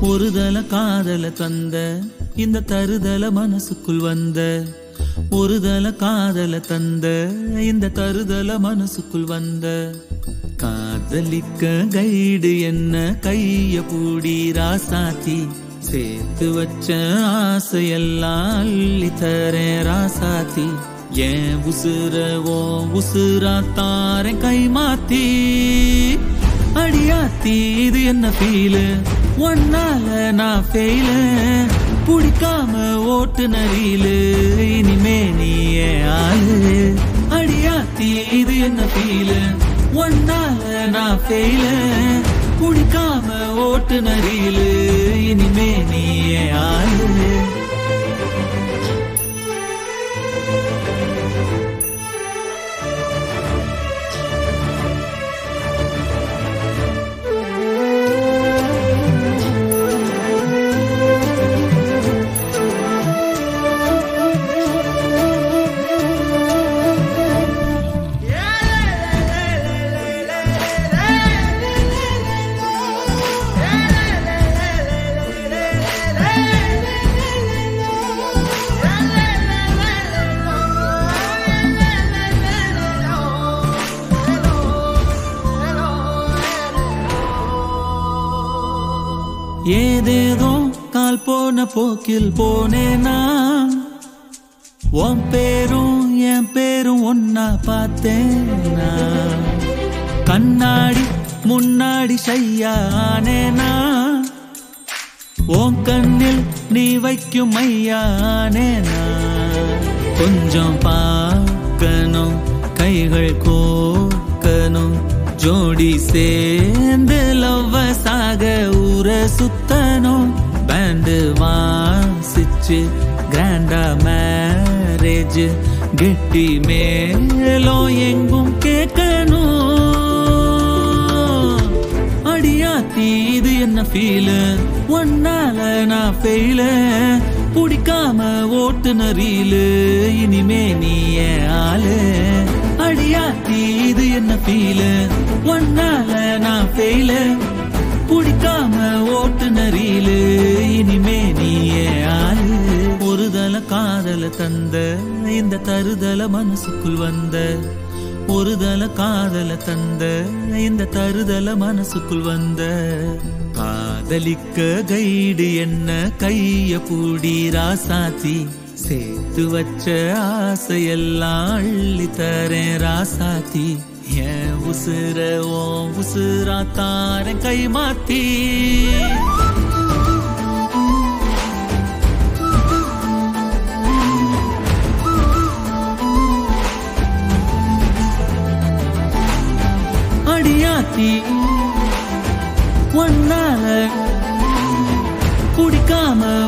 ஒருதல காதல தந்த இந்த தருதல மனசுக்குள் வந்த ஒருதல காதல தந்த இந்த தருதல மனசுக்குள் வந்த காதலிக்க கைடு என்ன கைய பூடி ராசாத்தி சேர்த்து வச்ச ஆசையெல்லாம் அள்ளி தரேன் ராசாத்தி ஏன் உசுர ஓ உசுரா தாரேன் கை மாத்தி அடியாத்தி இது என்ன ஃபீலு ஒன்னால நான் ஃபெயிலு பிடிக்காம ஓட்டு நரியிலு இனிமே நீ ஏன் ஆளு அடியாத்தி இது என்ன ஃபீலு ஒன்னால நான் ஃபெயிலு பிடிக்காம ஓட்டு நரியிலு இனிமே நீ ஏன் ஆளு ஏதேதோ கால் போன போக்கில் போனேனா உன் பேரும் என் பேரும் ஒன்னா பார்த்தேனா கண்ணாடி முன்னாடி செய்யானேனா உன் கண்ணில் நீ வைக்கும் மையானேனா கொஞ்சம் பார்க்கணும் கைகள் கோக்கணும் ஜோடி சேர்ந்து லவ்வஸாக ஊர சுத்தணும் பேண்டு வாசிச்சு கிராண்டா மேரேஜ் கெட்டி மேலும் எங்கும் கேட்கணும் அடியாத்தி இது என்ன ஃபீலு ஒன்னால நான் ஃபெயிலு பிடிக்காம ஓட்டுநரீலு இனிமே நீ ஏன் ஆளு அடியாத்தி இது என்ன ஃபீலு ஒன்னால நான் ஃபெயிலு பிடிக்காம ஓட்டுநரீலு இனிமே நீ ஏன் ஆளு ஒருதல காதல தந்த இந்த தருதல மனசுக்குள் வந்த ஒருதல காதல தந்த இந்த தருதல மனசுக்குள் வந்த காதலிக்க கைடு என்ன கைய பூடி ராசாத்தி சேர்த்து வச்ச ஆசையெல்லாம் அள்ளி தரேன் ராசாத்தி என் உசுர ஓ உசுரா தாரேன் கை மாத்தி அடியாத்தி ஒன்னால குடிக்காம